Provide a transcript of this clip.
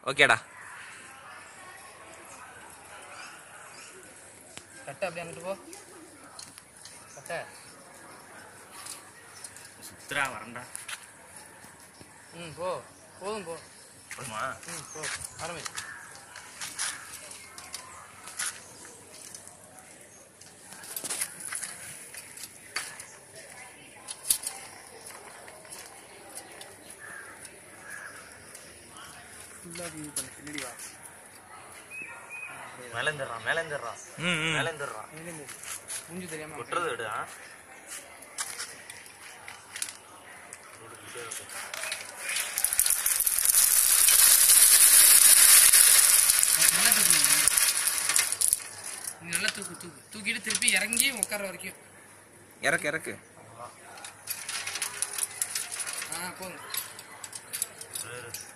ஓகேடா கட்டை அப்படியே அங்கிட்டு போ கட்டை சுத்துறா வரண்டா ம் போ போதும் போ போதுமா ம் போ ஆரம்பி ஃபுல்லாக வியூ பண்ணு பின்னாடி வா மேலேந்துடுறான் மேலேந்துடுறான் ம் ம் மேலேந்துடுறான் எங்கேருந்து மூஞ்சி தெரியாம கொட்டுறது விடு ஆ நல்லா தூக்கு நீ நல்லா தூக்கு தூக்கு தூக்கிட்டு திருப்பி இறங்கி உட்கார வரைக்கும் இறக்கு இறக்கு ஆ போதும் இரு, இரு.